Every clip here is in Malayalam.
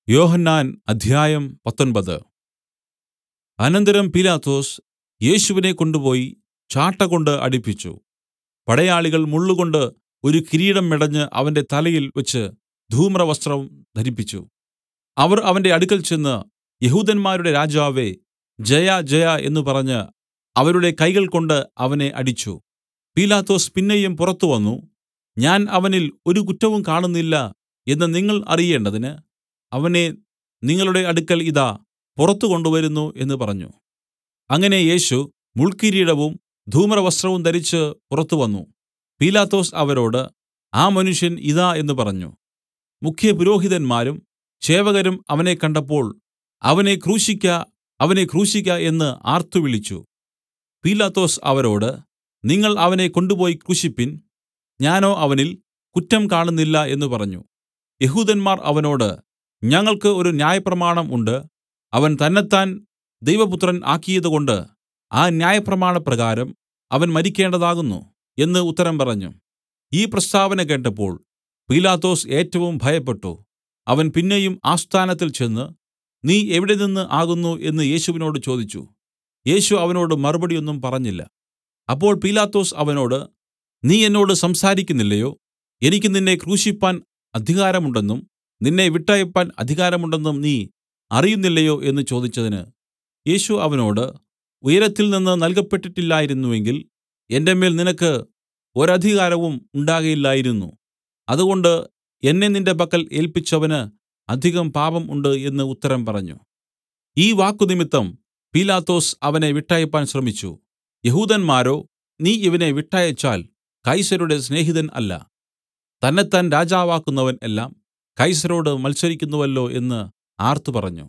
യോഹന്നാൻ അദ്ധ്യായം പത്തൊമ്പത് അനന്തരം പീലാത്തോസ് യേശുവിനെ കൊണ്ടുപോയി ചാട്ടകൊണ്ട് അടിപ്പിച്ചു പടയാളികൾ മുള്ളുകൊണ്ട് ഒരു കിരീടം മെടഞ്ഞ് അവന്റെ തലയിൽ വെച്ച് ധൂമ്രവസ്ത്രം ധരിപ്പിച്ചു അവർ അവന്റെ അടുക്കൽ ചെന്ന് യെഹൂദന്മാരുടെ രാജാവേ ജയ ജയ എന്നു പറഞ്ഞ് അവരുടെ കൈകൾകൊണ്ട് അവനെ അടിച്ചു പീലാത്തോസ് പിന്നെയും പുറത്തു വന്നു ഞാൻ അവനിൽ ഒരു കുറ്റവും കാണുന്നില്ല എന്ന് നിങ്ങൾ അറിയേണ്ടതിന് അവനെ നിങ്ങളുടെ അടുക്കൽ ഇതാ പുറത്തു കൊണ്ടുവരുന്നു എന്ന് പറഞ്ഞു അങ്ങനെ യേശു മുൾക്കിരീടവും ധൂമ്രവസ്ത്രവും ധരിച്ച് പുറത്തു വന്നു പീലാത്തോസ് അവരോട് ആ മനുഷ്യൻ ഇതാ എന്ന് പറഞ്ഞു മുഖ്യപുരോഹിതന്മാരും ചേവകരും അവനെ കണ്ടപ്പോൾ അവനെ ക്രൂശിക്ക അവനെ ക്രൂശിക്ക എന്ന് ആർത്തുവിളിച്ചു പീലാത്തോസ് അവരോട് നിങ്ങൾ അവനെ കൊണ്ടുപോയി ക്രൂശിപ്പിൻ ഞാനോ അവനിൽ കുറ്റം കാണുന്നില്ല എന്ന് പറഞ്ഞു യെഹൂദന്മാർ അവനോട് ഞങ്ങൾക്ക് ഒരു ന്യായപ്രമാണം ഉണ്ട് അവൻ തന്നെത്താൻ ദൈവപുത്രൻ ആക്കിയതുകൊണ്ട് ആ ന്യായപ്രമാണപ്രകാരം അവൻ മരിക്കേണ്ടതാകുന്നു എന്ന് ഉത്തരം പറഞ്ഞു ഈ പ്രസ്താവന കേട്ടപ്പോൾ പീലാത്തോസ് ഏറ്റവും ഭയപ്പെട്ടു അവൻ പിന്നെയും ആസ്ഥാനത്തിൽ ചെന്ന് നീ എവിടെനിന്ന് ആകുന്നു എന്ന് യേശുവിനോടു ചോദിച്ചു യേശു അവനോട് മറുപടി ഒന്നും പറഞ്ഞില്ല അപ്പോൾ പീലാത്തോസ് അവനോട് നീ എന്നോട് സംസാരിക്കുന്നില്ലയോ എനിക്ക് നിന്നെ ക്രൂശിപ്പാൻ അധികാരമുണ്ടെന്നും നിന്നെ വിട്ടയപ്പാൻ അധികാരമുണ്ടെന്നും നീ അറിയുന്നില്ലയോ എന്ന് ചോദിച്ചതിന് യേശു അവനോട് ഉയരത്തിൽനിന്ന് നൽകപ്പെട്ടിട്ടില്ലായിരുന്നുവെങ്കിൽ എന്റെ മേൽ നിനക്ക് ഒരധികാരവും ഉണ്ടാകയില്ലായിരുന്നു അതുകൊണ്ട് എന്നെ നിന്റെ പക്കൽ ഏല്പിച്ചവന് അധികം പാപം ഉണ്ട് എന്ന് ഉത്തരം പറഞ്ഞു ഈ വാക്കുനിമിത്തം പീലാത്തോസ് അവനെ വിട്ടയപ്പാൻ ശ്രമിച്ചു യഹൂദന്മാരോ നീ ഇവനെ വിട്ടയച്ചാൽ കൈസരുടെ സ്നേഹിതൻ അല്ല തന്നെത്താൻ രാജാവാക്കുന്നവൻ എല്ലാം കൈസരോട് മത്സരിക്കുന്നുവല്ലോ എന്ന് ആർത്തു പറഞ്ഞു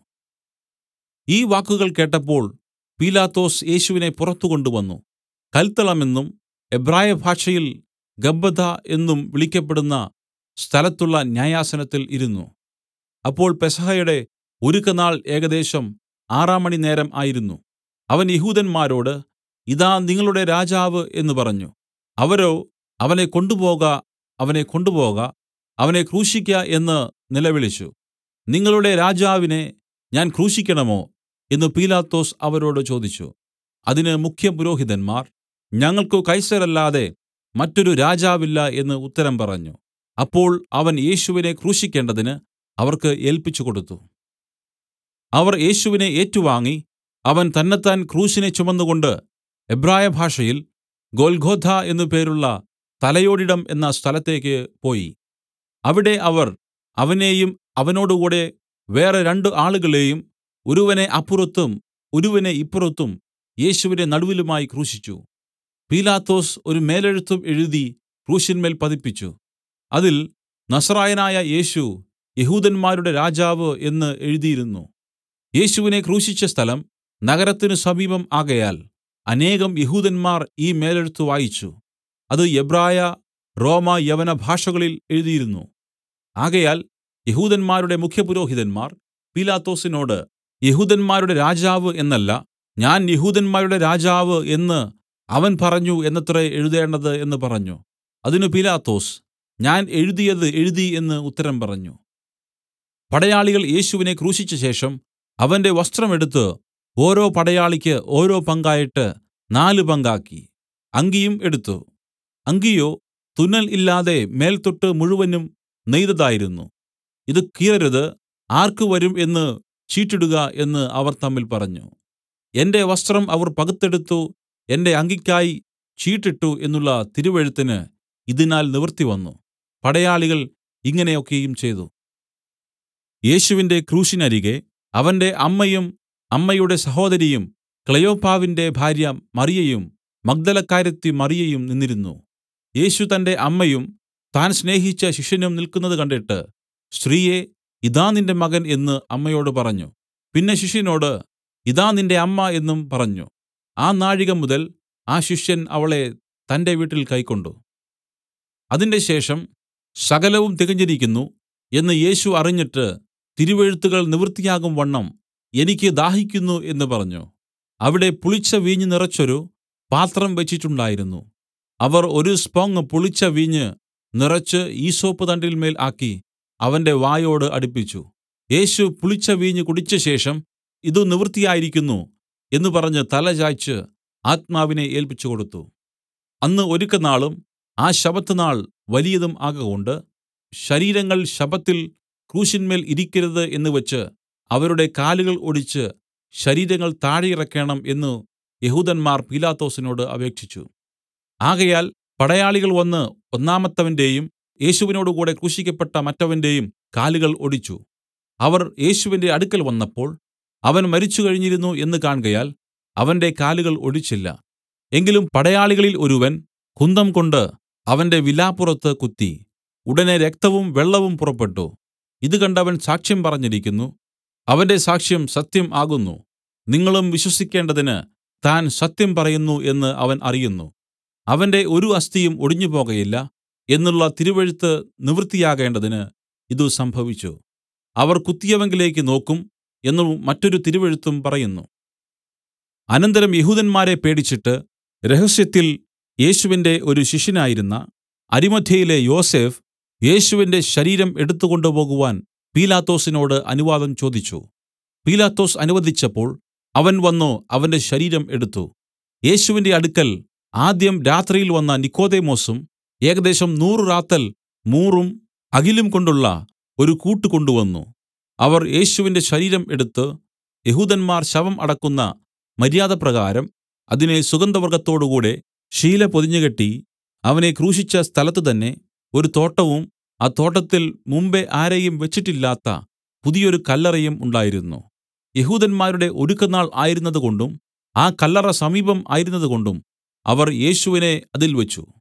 ഈ വാക്കുകൾ കേട്ടപ്പോൾ പീലാത്തോസ് യേശുവിനെ പുറത്തു കൊണ്ടുവന്നു കൽത്തളമെന്നും എബ്രായ ഭാഷയിൽ ഗബ്ബഥ എന്നും വിളിക്കപ്പെടുന്ന സ്ഥലത്തുള്ള ന്യായാസനത്തിൽ ഇരുന്നു അപ്പോൾ പെസഹയുടെ ഒരുക്കനാൾ ഏകദേശം ആറാം മണി നേരം ആയിരുന്നു അവൻ യഹൂദന്മാരോട് ഇതാ നിങ്ങളുടെ രാജാവ് എന്ന് പറഞ്ഞു അവരോ അവനെ കൊണ്ടുപോക അവനെ കൊണ്ടുപോക അവനെ ക്രൂശിക്ക എന്ന് നിലവിളിച്ചു നിങ്ങളുടെ രാജാവിനെ ഞാൻ ക്രൂശിക്കണമോ എന്ന് പീലാത്തോസ് അവരോട് ചോദിച്ചു അതിന് മുഖ്യപുരോഹിതന്മാർ ഞങ്ങൾക്കു കൈസരല്ലാതെ മറ്റൊരു രാജാവില്ല എന്ന് ഉത്തരം പറഞ്ഞു അപ്പോൾ അവൻ യേശുവിനെ ക്രൂശിക്കേണ്ടതിന് അവർക്ക് ഏല്പിച്ചു കൊടുത്തു അവർ യേശുവിനെ ഏറ്റുവാങ്ങി അവൻ തന്നെത്താൻ ക്രൂശിനെ ചുമന്നുകൊണ്ട് എബ്രായ ഭാഷയിൽ ഗൊൽഗോഥ എന്നു പേരുള്ള തലയോടിടം എന്ന സ്ഥലത്തേക്ക് പോയി അവിടെ അവർ അവനെയും അവനോടുകൂടെ വേറെ രണ്ടു ആളുകളെയും ഒരുവനെ അപ്പുറത്തും ഒരുവനെ ഇപ്പുറത്തും യേശുവിന്റെ നടുവിലുമായി ക്രൂശിച്ചു പീലാത്തോസ് ഒരു മേലെഴുത്തും എഴുതി ക്രൂശിന്മേൽ പതിപ്പിച്ചു അതിൽ നസറായനായ യേശു യഹൂദന്മാരുടെ രാജാവ് എന്ന് എഴുതിയിരുന്നു യേശുവിനെ ക്രൂശിച്ച സ്ഥലം നഗരത്തിനു സമീപം ആകയാൽ അനേകം യഹൂദന്മാർ ഈ മേലെഴുത്ത് വായിച്ചു അത് എബ്രായ റോമ യവന ഭാഷകളിൽ എഴുതിയിരുന്നു ആകയാൽ യഹൂദന്മാരുടെ മുഖ്യപുരോഹിതന്മാർ പീലാത്തോസിനോട് യഹൂദന്മാരുടെ രാജാവ് എന്നല്ല ഞാൻ യഹൂദന്മാരുടെ രാജാവ് എന്ന് അവൻ പറഞ്ഞു എന്നത്രേ എഴുതേണ്ടത് എന്ന് പറഞ്ഞു അതിന് പീലാത്തോസ് ഞാൻ എഴുതിയത് എഴുതി എന്ന് ഉത്തരം പറഞ്ഞു പടയാളികൾ യേശുവിനെ ക്രൂശിച്ച ശേഷം അവന്റെ വസ്ത്രം എടുത്ത് ഓരോ പടയാളിക്ക് ഓരോ പങ്കായിട്ട് നാല് പങ്കാക്കി അങ്കിയും എടുത്തു അങ്കിയോ തുന്നൽ ഇല്ലാതെ മേൽതൊട്ട് മുഴുവനും നെയ്തതായിരുന്നു ഇത് കീറരുത് ആർക്ക് വരും എന്ന് ചീട്ടിടുക എന്ന് അവർ തമ്മിൽ പറഞ്ഞു എന്റെ വസ്ത്രം അവർ പകുത്തെടുത്തു എന്റെ അങ്കിക്കായി ചീട്ടിട്ടു എന്നുള്ള തിരുവെഴുത്തിന് ഇതിനാൽ നിവൃത്തിവന്നു പടയാളികൾ ഇങ്ങനെ ഒക്കെയും ചെയ്തു യേശുവിന്റെ ക്രൂശിനരികെ അവന്റെ അമ്മയും അമ്മയുടെ സഹോദരിയും ക്ലെയോപ്പാവിന്റെ ഭാര്യ മറിയയും മഗ്ദലക്കാരത്തി മറിയയും നിന്നിരുന്നു യേശു തന്റെ അമ്മയും താൻ സ്നേഹിച്ച ശിഷ്യനും നിൽക്കുന്നത് കണ്ടിട്ട് സ്ത്രീയെ ഇതാ നിന്റെ മകൻ എന്ന് അമ്മയോട് പറഞ്ഞു പിന്നെ ശിഷ്യനോട് ഇതാ നിന്റെ അമ്മ എന്നും പറഞ്ഞു ആ നാഴിക മുതൽ ആ ശിഷ്യൻ അവളെ തന്റെ വീട്ടിൽ കൈക്കൊണ്ടു അതിന്റെ ശേഷം സകലവും തികഞ്ഞിരിക്കുന്നു എന്ന് യേശു അറിഞ്ഞിട്ട് തിരുവെഴുത്തുകൾ നിവൃത്തിയാകും വണ്ണം എനിക്ക് ദാഹിക്കുന്നു എന്ന് പറഞ്ഞു അവിടെ പുളിച്ച വീഞ്ഞ് നിറച്ചൊരു പാത്രം വെച്ചിട്ടുണ്ടായിരുന്നു അവർ ഒരു സ്പോങ്ങ് പുളിച്ച വീഞ്ഞ് നിറച്ച് ഈസോപ്പ് തണ്ടിന്മേൽ ആക്കി അവന്റെ വായോട് അടുപ്പിച്ചു യേശു പുളിച്ച വീഞ്ഞ് കുടിച്ചശേഷം ഇതു നിവൃത്തിയായിരിക്കുന്നു എന്ന് പറഞ്ഞ് തല ചായ്ച്ച് ആത്മാവിനെ ഏല്പിച്ചുകൊടുത്തു അന്ന് ഒരുക്കനാളും ആ ശബ്ബത്ത് നാൾ വലിയതും ആകകൊണ്ട് ശരീരങ്ങൾ ശബ്ബത്തിൽ ക്രൂശിന്മേൽ ഇരിക്കരുത് എന്ന് വെച്ച് അവരുടെ കാലുകൾ ഒടിച്ച് ശരീരങ്ങൾ താഴെ ഇറക്കേണം എന്ന് യെഹൂദന്മാർ പീലാത്തോസിനോട് അപേക്ഷിച്ചു ആകയാൽ പടയാളികൾ വന്ന് ഒന്നാമത്തവന്റെയും യേശുവിനോടുകൂടെ ക്രൂശിക്കപ്പെട്ട മറ്റവന്റെയും കാലുകൾ ഒടിച്ചു അവർ യേശുവിന്റെ അടുക്കൽ വന്നപ്പോൾ അവൻ മരിച്ചു കഴിഞ്ഞിരുന്നു എന്ന് കാൺകയാൽ അവന്റെ കാലുകൾ ഒടിച്ചില്ല എങ്കിലും പടയാളികളിൽ ഒരുവൻ കുന്തംകൊണ്ട് അവന്റെ വിലാപ്പുറത്ത് കുത്തി ഉടനെ രക്തവും വെള്ളവും പുറപ്പെട്ടു ഇത് കണ്ടവൻ സാക്ഷ്യം പറഞ്ഞിരിക്കുന്നു അവന്റെ സാക്ഷ്യം സത്യം ആകുന്നു നിങ്ങളും വിശ്വസിക്കേണ്ടതിന് താൻ സത്യം പറയുന്നു എന്ന് അവൻ അറിയുന്നു അവന്റെ ഒരു അസ്ഥിയും ഒടിഞ്ഞുപോകയില്ല എന്നുള്ള തിരുവെഴുത്ത് നിവൃത്തിയാകേണ്ടതിന് ഇതു സംഭവിച്ചു അവർ കുത്തിയവങ്കലേക്ക് നോക്കും എന്നു മറ്റൊരു തിരുവെഴുത്തും പറയുന്നു അനന്തരം യെഹൂദന്മാരെ പേടിച്ചിട്ട് രഹസ്യത്തിൽ യേശുവിന്റെ ഒരു ശിഷ്യനായിരുന്ന അരിമത്ഥ്യയിലെ യോസഫ് യേശുവിന്റെ ശരീരം എടുത്തുകൊണ്ടുപോകുവാൻ പീലാത്തോസിനോട് അനുവാദം ചോദിച്ചു പീലാത്തോസ് അനുവദിച്ചപ്പോൾ അവൻ വന്നു അവന്റെ ശരീരം എടുത്തു യേശുവിന്റെ അടുക്കൽ ആദ്യം രാത്രിയിൽ വന്ന നിക്കോദെമോസും ഏകദേശം നൂറു റാത്തൽ മൂറും അകിലും കൊണ്ടുള്ള ഒരു കൂട്ട് കൊണ്ടുവന്നു അവർ യേശുവിന്റെ ശരീരം എടുത്ത് യഹൂദന്മാർ ശവം അടക്കുന്ന മര്യാദപ്രകാരം അതിനെ സുഗന്ധവർഗ്ഗത്തോടുകൂടെ ശീല പൊതിഞ്ഞുകെട്ടി അവനെ ക്രൂശിച്ച സ്ഥലത്ത് തന്നെ ഒരു തോട്ടവും ആ തോട്ടത്തിൽ മുമ്പെ ആരെയും വെച്ചിട്ടില്ലാത്ത പുതിയൊരു കല്ലറയും ഉണ്ടായിരുന്നു യഹൂദന്മാരുടെ ഒരുക്കനാൾ ആയിരുന്നതുകൊണ്ടും ആ കല്ലറ സമീപം ആയിരുന്നതുകൊണ്ടും അവർ യേശുവിനെ അതിൽ വെച്ച്